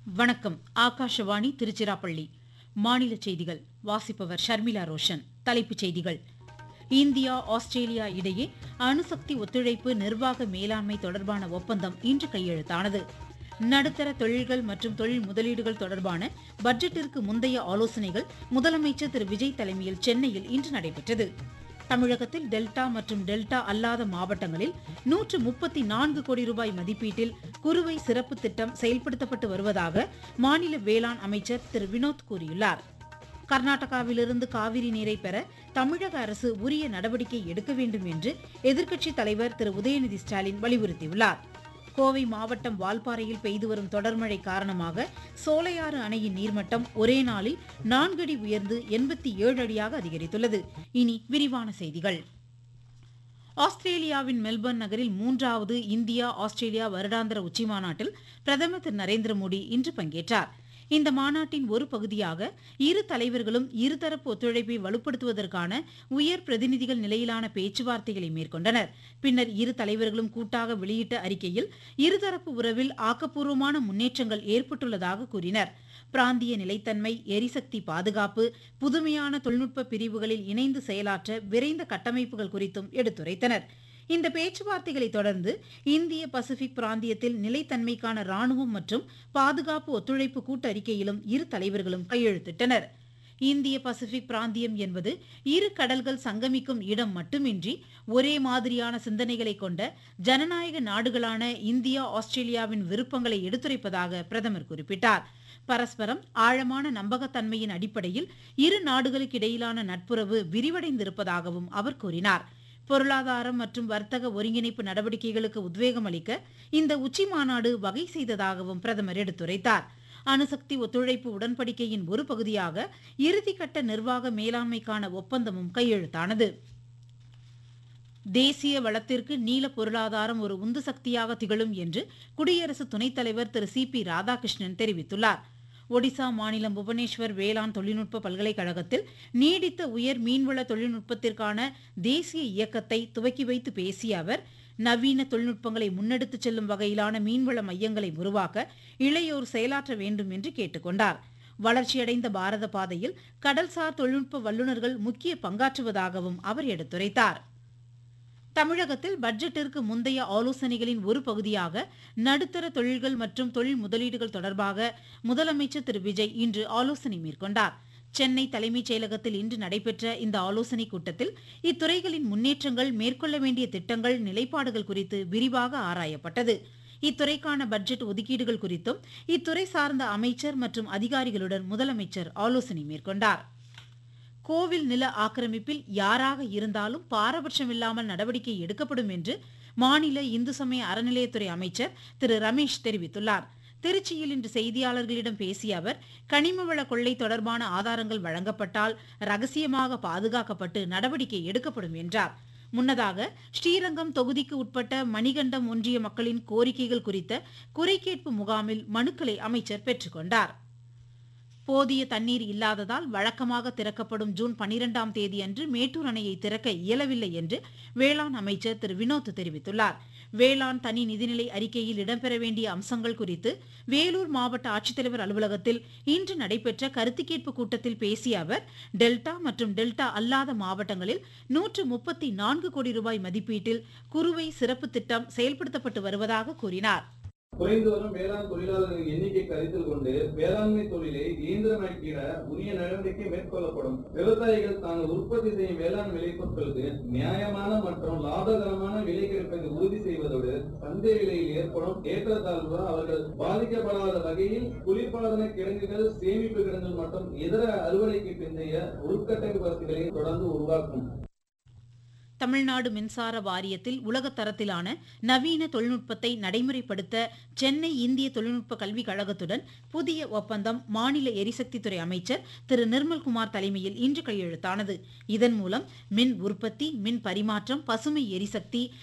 வணக்கம் ஆகாஷவாணி திருச்சிராப்பள்ளி மாநில செய்திகள் வாசிப்பவர் ஷர்மிளா ரோஷன் தலைப்புச் செய்திகள் இந்தியா ஆஸ்திரேலியா இடையே அணுசக்தி ஒத்துழைப்பு நிர்வாக மேலாண்மை தொடர்பான ஒப்பந்தம் இன்று கையெழுத்தானது நடுத்தர தொழில்கள் மற்றும் தொழில் முதலீடுகள் தொடர்பான பட்ஜெட்டிற்கு முந்தைய ஆலோசனைகள் முதலமைச்சர் திரு விஜய் தலைமையில் சென்னையில் இன்று நடைபெற்றது தமிழகத்தில் டெல்டா மற்றும் டெல்டா அல்லாத மாவட்டங்களில் நூற்று முப்பத்தி நான்கு கோடி ரூபாய் மதிப்பீட்டில் குறுவை சிறப்பு திட்டம் செயல்படுத்தப்பட்டு வருவதாக மாநில வேளாண் அமைச்சர் திரு வினோத் கூறியுள்ளார் கர்நாடகாவிலிருந்து காவிரி நீரை பெற தமிழக அரசு உரிய நடவடிக்கை எடுக்க வேண்டும் என்று எதிர்க்கட்சித் தலைவர் திரு உதயநிதி ஸ்டாலின் வலியுறுத்தியுள்ளார் கோவை மாவட்டம் வால்பாறையில் பெய்து வரும் தொடர்மழை காரணமாக சோலையாறு அணையின் நீர்மட்டம் ஒரே நாளில் நான்கு அடி உயர்ந்து எண்பத்தி ஏழு அடியாக அதிகரித்துள்ளது இனி விரிவான செய்திகள் ஆஸ்திரேலியாவின் மெல்பர்ன் நகரில் மூன்றாவது இந்தியா ஆஸ்திரேலியா வருடாந்திர உச்சிமாநாட்டில் பிரதமர் திரு நரேந்திர மோடி இன்று பங்கேற்றார் இந்த மாநாட்டின் ஒரு பகுதியாக இரு தலைவர்களும் இருதரப்பு ஒத்துழைப்பை வலுப்படுத்துவதற்கான உயர் பிரதிநிதிகள் நிலையிலான பேச்சுவார்த்தைகளை மேற்கொண்டனர் பின்னர் இரு தலைவர்களும் கூட்டாக வெளியிட்ட அறிக்கையில் இருதரப்பு உறவில் ஆக்கப்பூர்வமான முன்னேற்றங்கள் ஏற்பட்டுள்ளதாக கூறினர் பிராந்திய நிலைத்தன்மை எரிசக்தி பாதுகாப்பு புதுமையான தொழில்நுட்ப பிரிவுகளில் இணைந்து செயலாற்ற விரைந்த கட்டமைப்புகள் குறித்தும் எடுத்துரைத்தனர் இந்த பேச்சுவார்த்தைகளை தொடர்ந்து இந்திய பசிபிக் பிராந்தியத்தில் நிலைத்தன்மைக்கான ராணுவம் மற்றும் பாதுகாப்பு ஒத்துழைப்பு கூட்டறிக்கையிலும் இரு தலைவர்களும் கையெழுத்திட்டனர் இந்திய பசிபிக் பிராந்தியம் என்பது இரு கடல்கள் சங்கமிக்கும் இடம் மட்டுமின்றி ஒரே மாதிரியான சிந்தனைகளை கொண்ட ஜனநாயக நாடுகளான இந்தியா ஆஸ்திரேலியாவின் விருப்பங்களை எடுத்துரைப்பதாக பிரதமர் குறிப்பிட்டார் பரஸ்பரம் ஆழமான நம்பகத்தன்மையின் அடிப்படையில் இரு நாடுகளுக்கு இடையிலான நட்புறவு விரிவடைந்திருப்பதாகவும் அவர் கூறினார் பொருளாதாரம் மற்றும் வர்த்தக ஒருங்கிணைப்பு நடவடிக்கைகளுக்கு உத்வேகம் அளிக்க இந்த உச்சி மாநாடு வகை செய்ததாகவும் பிரதமர் எடுத்துரைத்தார் அணுசக்தி ஒத்துழைப்பு உடன்படிக்கையின் ஒரு பகுதியாக இறுதிக்கட்ட நிர்வாக மேலாண்மைக்கான ஒப்பந்தமும் கையெழுத்தானது தேசிய வளத்திற்கு நீல பொருளாதாரம் ஒரு உந்து சக்தியாக திகழும் என்று குடியரசு துணைத் தலைவர் திரு சி பி ராதாகிருஷ்ணன் தெரிவித்துள்ளார் ஒடிசா மாநிலம் புவனேஸ்வர் வேளாண் தொழில்நுட்ப பல்கலைக்கழகத்தில் நீடித்த உயர் மீன்வள தொழில்நுட்பத்திற்கான தேசிய இயக்கத்தை துவக்கி வைத்து பேசிய அவர் நவீன தொழில்நுட்பங்களை முன்னெடுத்துச் செல்லும் வகையிலான மீன்வள மையங்களை உருவாக்க இளையோர் செயலாற்ற வேண்டும் என்று கேட்டுக்கொண்டார் வளர்ச்சியடைந்த பாரத பாதையில் கடல்சார் தொழில்நுட்ப வல்லுநர்கள் முக்கிய பங்காற்றுவதாகவும் அவர் எடுத்துரைத்தார் தமிழகத்தில் பட்ஜெட்டிற்கு முந்தைய ஆலோசனைகளின் ஒரு பகுதியாக நடுத்தர தொழில்கள் மற்றும் தொழில் முதலீடுகள் தொடர்பாக முதலமைச்சர் திரு விஜய் இன்று ஆலோசனை மேற்கொண்டார் சென்னை தலைமைச் செயலகத்தில் இன்று நடைபெற்ற இந்த ஆலோசனைக் கூட்டத்தில் இத்துறைகளின் முன்னேற்றங்கள் மேற்கொள்ள வேண்டிய திட்டங்கள் நிலைப்பாடுகள் குறித்து விரிவாக ஆராயப்பட்டது இத்துறைக்கான பட்ஜெட் ஒதுக்கீடுகள் குறித்தும் இத்துறை சார்ந்த அமைச்சர் மற்றும் அதிகாரிகளுடன் முதலமைச்சர் ஆலோசனை மேற்கொண்டார் கோவில் நில ஆக்கிரமிப்பில் யாராக இருந்தாலும் பாரபட்சமில்லாமல் நடவடிக்கை எடுக்கப்படும் என்று மாநில இந்து சமய அறநிலையத்துறை அமைச்சர் திரு ரமேஷ் தெரிவித்துள்ளார் திருச்சியில் இன்று செய்தியாளர்களிடம் பேசிய அவர் கனிமவள கொள்ளை தொடர்பான ஆதாரங்கள் வழங்கப்பட்டால் ரகசியமாக பாதுகாக்கப்பட்டு நடவடிக்கை எடுக்கப்படும் என்றார் முன்னதாக ஸ்ரீரங்கம் தொகுதிக்கு உட்பட்ட மணிகண்டம் ஒன்றிய மக்களின் கோரிக்கைகள் குறித்த குறைகேட்பு முகாமில் மனுக்களை அமைச்சர் பெற்றுக்கொண்டார் போதிய தண்ணீர் இல்லாததால் வழக்கமாக திறக்கப்படும் ஜூன் பனிரெண்டாம் தேதியன்று மேட்டூர் அணையை திறக்க இயலவில்லை என்று வேளாண் அமைச்சர் திரு வினோத் தெரிவித்துள்ளார் வேளாண் தனி நிதிநிலை அறிக்கையில் இடம்பெற வேண்டிய அம்சங்கள் குறித்து வேலூர் மாவட்ட ஆட்சித்தலைவர் அலுவலகத்தில் இன்று நடைபெற்ற கருத்து கேட்பு கூட்டத்தில் பேசிய அவர் டெல்டா மற்றும் டெல்டா அல்லாத மாவட்டங்களில் நூற்று முப்பத்தி நான்கு கோடி ரூபாய் மதிப்பீட்டில் குறுவை சிறப்பு திட்டம் செயல்படுத்தப்பட்டு வருவதாக கூறினார் குறைந்து வரும் வேளாண் தொழிலாளர்களின் எண்ணிக்கை கருத்தில் கொண்டு வேளாண்மை தொழிலை இயந்திரமயக்கிட உரிய நடவடிக்கை மேற்கொள்ளப்படும் விவசாயிகள் தாங்கள் உற்பத்தி செய்யும் வேளாண் விளைபொருட்களுக்கு நியாயமான மற்றும் லாபகரமான விலை கிடைப்பதை உறுதி செய்வதோடு சந்தை விலையில் ஏற்படும் ஏற்றத்தாழ்வு அவர்கள் பாதிக்கப்படாத வகையில் குளிர்பாதன கிடங்குகள் சேமிப்பு கிடங்குகள் மற்றும் இதர அறுவடைக்கு பிந்தைய உள்கட்டமைப்பு வசதிகளை தொடர்ந்து உருவாக்கும் தமிழ்நாடு மின்சார வாரியத்தில் உலகத் தரத்திலான நவீன தொழில்நுட்பத்தை நடைமுறைப்படுத்த சென்னை இந்திய தொழில்நுட்ப கல்விக் கழகத்துடன் புதிய ஒப்பந்தம் மாநில எரிசக்தித்துறை அமைச்சர் திரு நிர்மல்குமார் தலைமையில் இன்று கையெழுத்தானது இதன் மூலம் மின் உற்பத்தி மின் பரிமாற்றம் பசுமை எரிசக்தி